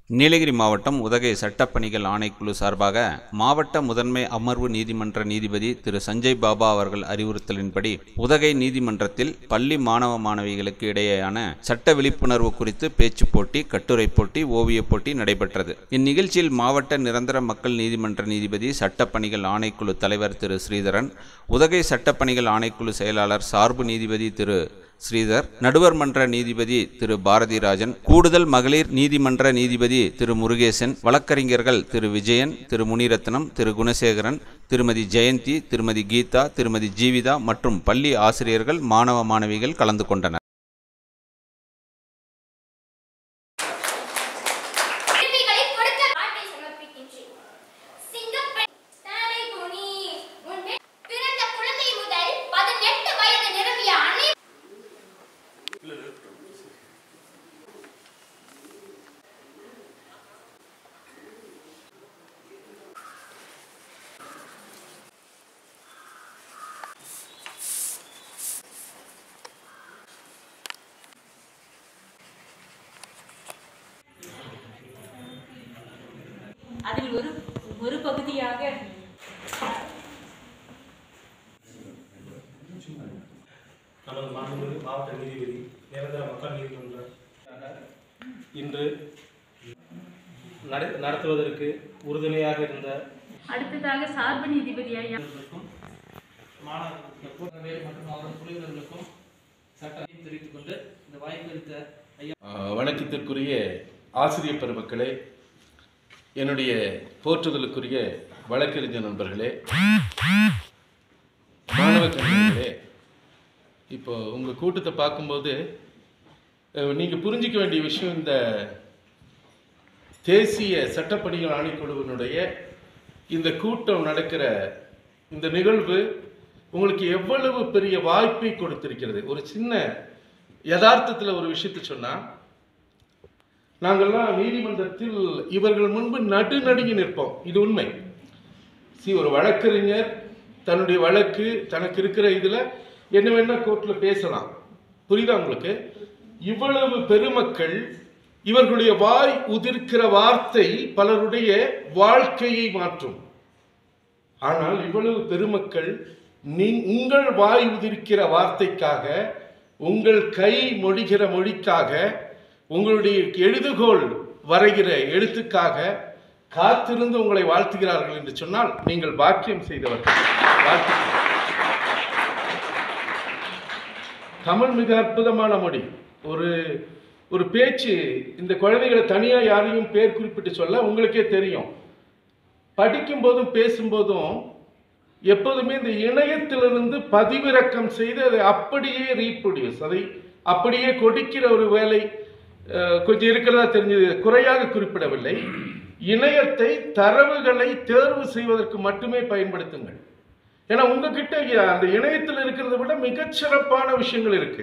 நீலகிரி மாவட்டம் உதகை சட்டப்பணிகள் ஆணைக்குழு சார்பாக மாவட்ட முதன்மை அமர்வு நீதிமன்ற நீதிபதி திரு சஞ்சய் பாபா அவர்கள் அறிவுறுத்தலின்படி உதகை நீதிமன்றத்தில் பள்ளி மாணவ மாணவிகளுக்கு இடையேயான சட்ட விழிப்புணர்வு குறித்து பேச்சுப் போட்டி கட்டுரை போட்டி ஓவியப் போட்டி நடைபெற்றது இந்நிகழ்ச்சியில் மாவட்ட நிரந்தர மக்கள் நீதிமன்ற நீதிபதி சட்டப்பணிகள் ஆணைக்குழு தலைவர் திரு ஸ்ரீதரன் உதகை சட்டப்பணிகள் ஆணைக்குழு செயலாளர் சார்பு நீதிபதி திரு ஸ்ரீதர் நடுவர் மன்ற நீதிபதி திரு பாரதிராஜன் கூடுதல் மகளிர் நீதிமன்ற நீதிபதி திரு முருகேசன் வழக்கறிஞர்கள் திரு விஜயன் திரு முனிரத்னம் திரு குணசேகரன் திருமதி ஜெயந்தி திருமதி கீதா திருமதி ஜீவிதா மற்றும் பள்ளி ஆசிரியர்கள் மாணவ மாணவிகள் கலந்து கொண்டனர் கேள்விகளை கொடுக்க நாட்டை சமர்ப்பிக்கின்றேன் சிங்கப்பெண் தலை குனி உன்னை பிறந்த குழந்தை முதல் பதினெட்டு வயது நிரம்பிய அனை அதில் ஒரு ஒரு பகுதியாக நமது மாண்புமிகு மாவட்ட நீதிபதி நிரந்தர மக்கள் நீதிமன்ற இன்று நட- நடத்துவதற்கு உறுதுணையாக இருந்த அடுத்ததாக சார்பு நீதிபதி ஐயா மாணவர்களுக்கும் மற்றும் அவரது குழுவினர்களுக்கும் சட்டம் தெரிவித்துக் கொண்டு இந்த வாய்ப்பளித்த ஐயா ஆஹ் வணக்கத்திற்குரிய ஆசிரியர் பெருமக்களே என்னுடைய போற்றுதலுக்குரிய வழக்கறிஞர் நண்பர்களே மாணவ கல்விகளே இப்போ உங்கள் கூட்டத்தை பார்க்கும்போது அஹ், நீங்க புரிஞ்சிக்க வேண்டிய விஷயம் இந்த தேசிய சட்டப்பணிகள் ஆணைக்குழுவினுடைய இந்த கூட்டம் நடக்கிற இந்த நிகழ்வு உங்களுக்கு எவ்வளவு பெரிய வாய்ப்பை கொடுத்திருக்கிறது ஒரு சின்ன யதார்த்தத்தில் ஒரு விஷயத்தை சொன்னா நாங்கள்லாம் நீதிமன்றத்தில் இவர்கள் முன்பு நடுநடுங்கி நிற்போம் இது உண்மை சி ஒரு வழக்கறிஞர் தன்னுடைய வழக்கு தனக்கு இருக்கிற இதில் என்ன வேணா கோர்ட்டில் பேசலாம் புரியுதா உங்களுக்கு இவ்வளவு பெருமக்கள் இவர்களுடைய வாய் உதிர்க்கிற வார்த்தை பலருடைய வாழ்க்கையை மாற்றும் ஆனால் இவ்வளவு பெருமக்கள் நீ உங்கள் வாய் உதிர்க்கிற வார்த்தைக்காக உங்கள் கை மொழிகிற மொழிக்காக உங்களுடைய எழுதுகோள் வரைகிற எழுத்துக்காக காத்திருந்து உங்களை வாழ்த்துகிறார்கள் என்று சொன்னால் நீங்கள் பாக்கியம் செய்தவர்கள் வாழ்த்து தமிழ் மிக அற்புதமான மொழி ஒரு ஒரு பேச்சு இந்த குழந்தைகளை தனியாக யாரையும் பேர் குறிப்பிட்டு சொல்ல உங்களுக்கே தெரியும் படிக்கும்போதும் பேசும்போதும் எப்போதுமே இந்த இணையத்திலிருந்து பதிவிறக்கம் செய்து அதை அப்படியே ரீப்ரொடியூஸ் அதை அப்படியே கொடுக்கிற ஒரு வேலை அஹ், கொஞ்சம் இருக்கிறதா தெரிஞ்சது குறையாக குறிப்பிடவில்லை இணையத்தை தரவுகளை தேர்வு செய்வதற்கு மட்டுமே பயன்படுத்துங்கள் ஏன்னா உங்ககிட்ட அந்த இணையத்தில் இருக்கிறத விட மிகச்சிறப்பான விஷயங்கள் இருக்கு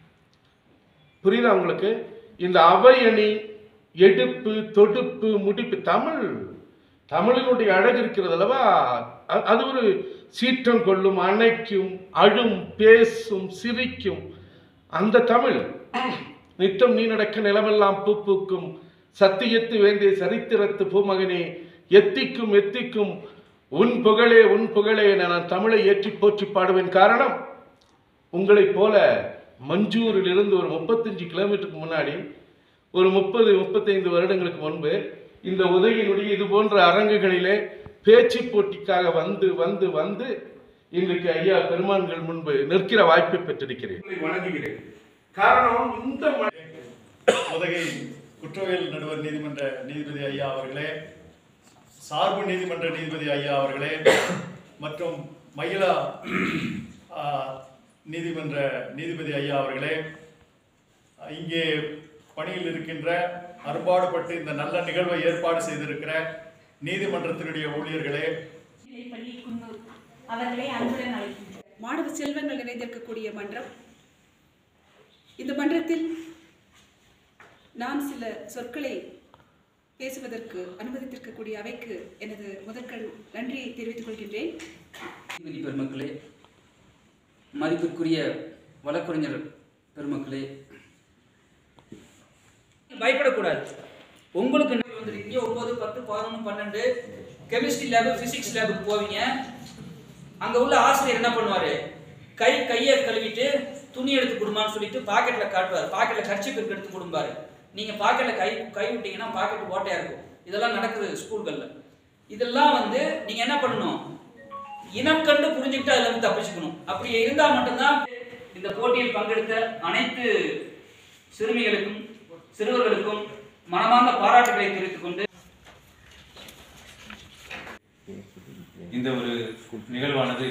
புரியுதா உங்களுக்கு இந்த அவையணி எடுப்பு தொடுப்பு முடிப்பு தமிழ் தமிழினுடைய அழகு இருக்கிறது அல்லவா அ- அது ஒரு சீற்றம் கொள்ளும் அணைக்கும் அழும் பேசும் சிரிக்கும் அந்த தமிழ் நித்தம் நீ நடக்க நிலமெல்லாம் பூ பூக்கும் சத்தியத்து வேண்டிய சரித்திரத்து பூமகனே எத்திக்கும் எத்திக்கும் உன் புகழே உன் புகழே என நான் தமிழை ஏற்றி போற்றி பாடுவேன் காரணம் உங்களைப் போல மஞ்சூரில் இருந்து ஒரு முப்பத்தஞ்சு கிலோமீட்டருக்கு முன்னாடி ஒரு முப்பது முப்பத்தைந்து வருடங்களுக்கு முன்பு இந்த உதகையினுடைய இது போன்ற அரங்குகளிலே பேச்சு போட்டிக்காக வந்து வந்து வந்து இன்றைக்கு ஐயா பெருமான்கள் முன்பு நிற்கிற வாய்ப்பை பெற்றிருக்கிறேன் உங்களை வணங்குகிறேன் காரணம் இந்த ம- உதகை குற்றவியல் நடுவர் நீதிமன்ற நீதிபதி ஐயா அவர்களே சார்பு நீதிமன்ற நீதிபதி ஐயா அவர்களே மற்றும் மகிழா ஆ, நீதிமன்ற நீதிபதி ஐயா அவர்களே இங்கே பணியில் இருக்கின்ற அரும்பாடுபட்டு இந்த நல்ல நிகழ்வை ஏற்பாடு செய்திருக்கிற நீதிமன்றத்தினுடைய ஊழியர்களே பள்ளி குன்னூர் அவர்களை அன்புடன் அழைக்கின்றோம் மாணவ செல்வங்கள் நிறைந்திருக்கக்கூடிய மன்றம் இந்த மன்றத்தில் நான் சில சொற்களை பேசுவதற்கு அனுமதித்திருக்கக்கூடிய அவைக்கு எனது முதற்கண் நன்றியை தெரிவித்துக் கொள்கின்றேன் நீதிபதி பெருமக்களே மதிப்பிற்குரிய வழக்கறிஞர் பெருமக்களே பயப்படக்கூடாது உங்களுக்கு வந்துருக்கீங்க ஒன்பது பத்து பதினொன்று பன்னெண்டு கெமிஸ்ட்ரி லேபு பிசிக்ஸ் லேபுக்கு போவீங்க அங்க உள்ள ஆசிரியர் என்ன பண்ணுவாரு கை கையை கழுவிட்டு துணி எடுத்து கொடுமான்னு சொல்லிட்டு பாக்கெட்ல காட்டுவார் பாக்கெட்ல கர்ச்சிப் எடுத்து கொடுப்பாரு நீங்க பாக்கெட்ல கை கை விட்டீங்கன்னா பாக்கெட் ஓட்டையா இருக்கும் இதெல்லாம் நடக்குது ஸ்கூல்கள்ல இதெல்லாம் வந்து நீங்க என்ன பண்ணணும் இனம் கண்டு புரிஞ்சுக்கிட்டு அதுல இருந்து தப்பிச்சுக்கணும் அப்படி இருந்தா மட்டும்தான் இந்த போட்டியில் பங்கெடுத்த அனைத்து சிறுமிகளுக்கும் சிறுவர்களுக்கும் மனமார்ந்த பாராட்டுகளை தெரிவித்துக் கொண்டு இந்த ஒரு நிகழ்வானது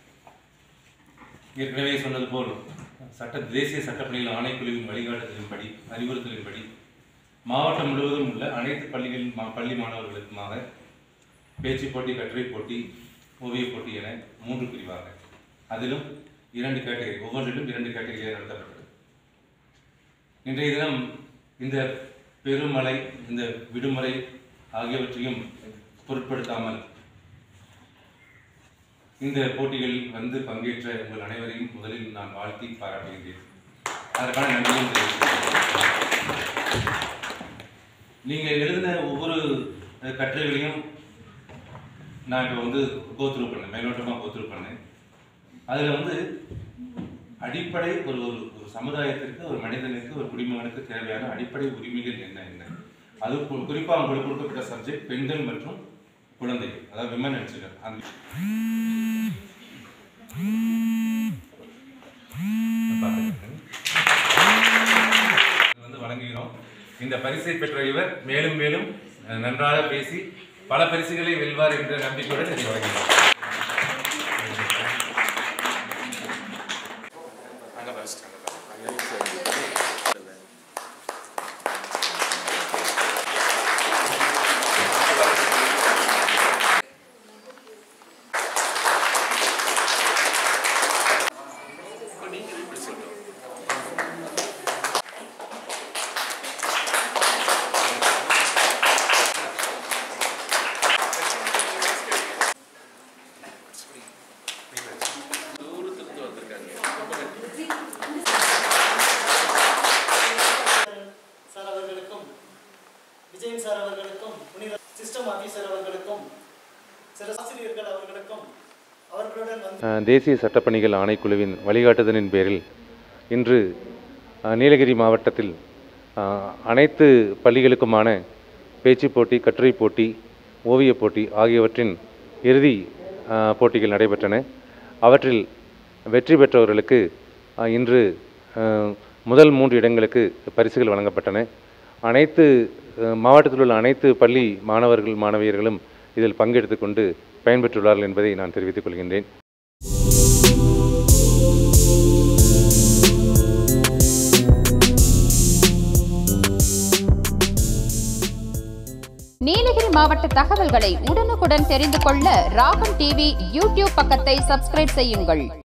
ஏற்கனவே சொன்னது போல் சட்ட தேசிய சட்டப்பணிகள் ஆணைக்குழுவின் வழிகாட்டுதலின்படி அறிவுறுத்தலின்படி மாவட்டம் முழுவதும் உள்ள அனைத்து பள்ளிகளின் மா- பள்ளி மாணவர்களுக்குமாக பேச்சு போட்டி கட்டுரை போட்டி ஓவியப் போட்டி என மூன்று பிரிவாக அதிலும் இரண்டு கேட்டகரி ஒவ்வொன்றிலும் இரண்டு கேட்டகரியாக நடத்தப்பட்டது இன்றைய தினம் இந்த பெருமழை இந்த விடுமுறை ஆகியவற்றையும் பொருட்படுத்தாமல் இந்த போட்டிகளில் வந்து பங்கேற்ற உங்கள் அனைவரையும் முதலில் நான் வாழ்த்தி பாராட்டுகின்றேன் அதற்கான நன்றியும் தெரிவிக்கிறேன் நீங்கள் எழுதின ஒவ்வொரு அஹ், கட்டுரைகளையும் நான் இப்போ வந்து கோத்ரூ பண்ணேன் மேலோட்டமாக கோத்ரூ பண்ணேன் அதில் வந்து அடிப்படை ஒரு ஒரு ஒரு சமுதாயத்திற்கு ஒரு மனிதனுக்கு ஒரு குடிமகனுக்கு தேவையான அடிப்படை உரிமைகள் என்ன என்ன அது கு- குறிப்பா உங்களுக்கு கொடுக்கப்பட்ட சப்ஜெக்ட் பெண்கள் மற்றும் குழந்தைகள் அதாவது விமன் அண்ட் சில்ட்ரன் அந்த பார்த்துக்கங்க. இது வந்து வழங்குகிறோம் இந்த பரிசை பெற்ற இவர் மேலும் மேலும் அஹ், நன்றாக பேசி பல பரிசுகளை வெல்வார் என்ற நம்பிக்கையுடன் இதை வழங்குகிறோம் சார் அவர்களுக்கும் விஜயன் சார் அவர்களுக்கும் புனித சிஸ்டம் ஆபீசர் அவர்களுக்கும் சில ஆசிரியர்கள் அவர்களுக்கும் அவர்களுடன் வந்து அஹ், தேசிய சட்டப்பணிகள் ஆணைக்குழுவின் வழிகாட்டுதலின் பேரில் இன்று அஹ், நீலகிரி மாவட்டத்தில் அஹ், அனைத்து பள்ளிகளுக்குமான பேச்சுப் போட்டி கட்டுரை போட்டி ஓவியப் போட்டி ஆகியவற்றின் இறுதி அஹ், போட்டிகள் நடைபெற்றன அவற்றில் வெற்றி பெற்றவர்களுக்கு அஹ், இன்று அஹ், முதல் மூன்று இடங்களுக்கு பரிசுகள் வழங்கப்பட்டன அனைத்து அஹ், மாவட்டத்தில் உள்ள அனைத்து பள்ளி மாணவர்கள் மாணவியர்களும் இதில் பங்கெடுத்துக் கொண்டு பயன்பெற்றுள்ளார்கள் என்பதை நான் தெரிவித்துக் கொள்கின்றேன் நீலகிரி மாவட்ட தகவல்களை உடனுக்குடன் தெரிந்து கொள்ள ராகம் டிவி யூடியூப் பக்கத்தை சப்ஸ்கிரைப் செய்யுங்கள்